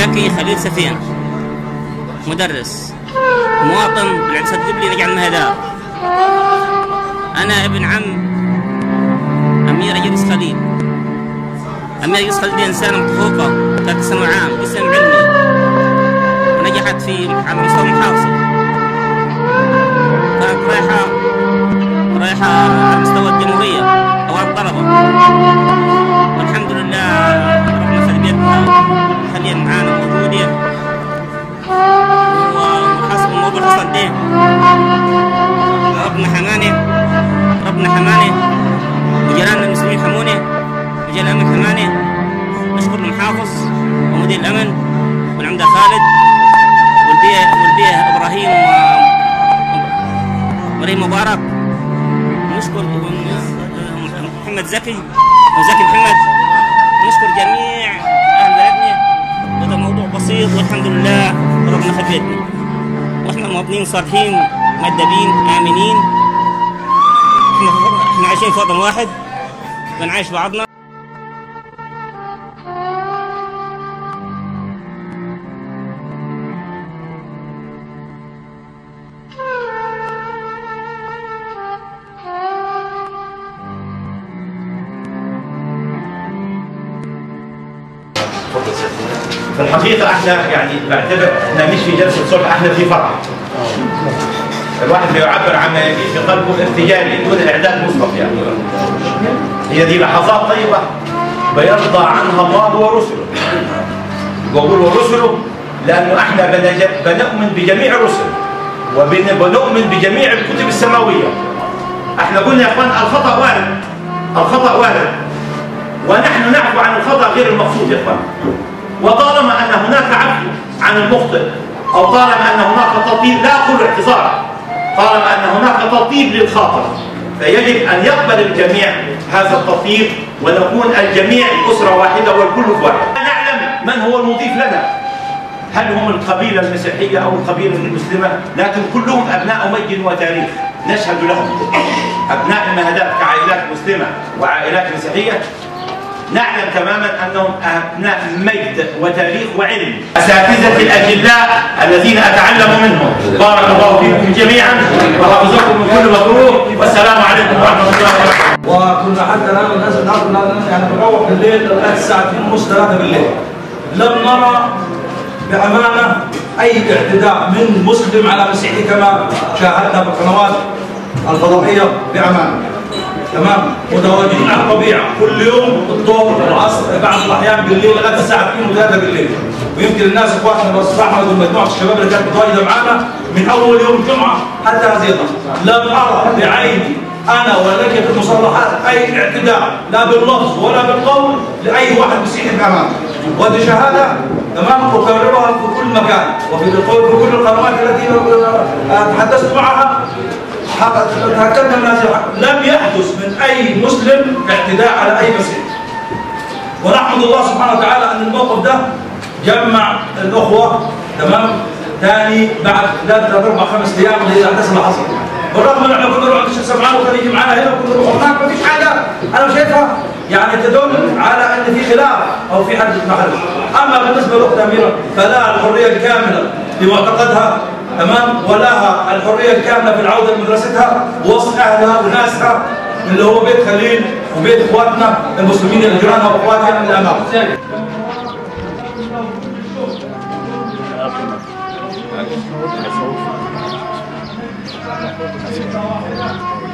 زكي خليل سفيان مدرس مواطن بالعدسة الدبلي نجعل مهدار أنا ابن عم أميرة جريس خليل أميرة جريس خليل دي إنسانة متفوقة ثلاث ثانوي عام قسم علمي ونجحت في على مستوى المحافظة كانت رايحة رايحة على مستوى الجمهورية أوائل الطلبة والحمد لله ربنا خلي بيتها خليها معانا موجودة وحسب الموضوع حصل ده ربنا حماني ربنا حماني وجيراننا المسلمين حموني رجال الامن حماني نشكر المحافظ ومدير الامن والعمده خالد والبيه والبيه ابراهيم ابراهيم مبارك نشكر محمد زكي وزكي محمد نشكر جميع اهل بلدنا وهذا موضوع بسيط والحمد لله ربنا خفيتنا واحنا مواطنين صالحين مؤدبين امنين احنا احنا عايشين في وطن واحد بنعيش بعضنا في الحقيقة احنا يعني بعتبر احنا مش في جلسة صلح احنا في فرح. الواحد بيعبر عن ما يجي في قلبه ارتجالي دون اعداد مسبق يعني. هي دي لحظات طيبة بيرضى عنها الله ورسله. بقول ورسله لأنه احنا بنج- بنؤمن بجميع الرسل وبنؤمن بجميع الكتب السماوية. احنا قلنا يا اخوان الخطأ وارد. الخطأ وارد. ونحن نعفو عن الخطأ غير المقصود يا اخوان. وطالما ان هناك عفو عن المخطئ او طالما ان هناك تطيب لا اقول اعتذار طالما ان هناك تطيب للخاطر فيجب ان يقبل الجميع هذا التطيب ونكون الجميع اسره واحده والكل في واحد. نعلم من هو المضيف لنا هل هم القبيله المسيحيه او القبيله المسلمه لكن كلهم ابناء مجد وتاريخ نشهد لهم ابناء المهدات كعائلات مسلمه وعائلات مسيحيه نعلم تماما انهم ابناء مجد وتاريخ وعلم. اساتذتي الاجلاء الذين اتعلم منهم، بارك الله فيكم جميعا وحفظكم من كل مكروه والسلام عليكم ورحمه الله وبركاته. وكنا حتى نعمل نازل نعرف يعني بنروح بالليل لغايه الساعه 2 ونص 3 بالليل لم نرى بامانه اي اعتداء من مسلم على مسيحي كما شاهدنا في القنوات الفضائيه بامانه تمام متواجدين على الطبيعه كل يوم الظهر والعصر بعض الاحيان بالليل لغايه الساعه 2 و3 بالليل ويمكن الناس اخواتنا الاصلاح احمد ومجموعه الشباب اللي كانت متواجده معنا من اول يوم جمعه حتى هذه اللحظه لم ارى بعيني انا ولا لك في المصطلحات اي اعتداء لا باللفظ ولا بالقول لاي واحد مسيحي بامانه وهذه شهاده تمام اكررها في كل مكان وفي في كل القنوات التي تحدثت معها تاكدنا من هذه لم يحدث من اي مسلم اعتداء على اي مسيحي ونحمد الله سبحانه وتعالى ان الموقف ده جمع الاخوه تمام ثاني بعد ثلاث اربع خمس ايام من الاحداث اللي حصلت بالرغم من احنا كنا نروح عند الشيخ سمعان وكان يجي معنا هنا وكنا نروح هناك ما فيش حاجه انا شايفها يعني تدل على ان في خلاف او في حدث محل اما بالنسبه لاخت اميره فلا الحريه الكامله بمعتقدها تمام ولها الحريه الكامله في العوده لمدرستها ووسط اهلها وناسها اللي هو بيت خليل وبيت اخواتنا المسلمين اللي جيرانها واخواتنا من الامام. Thank you.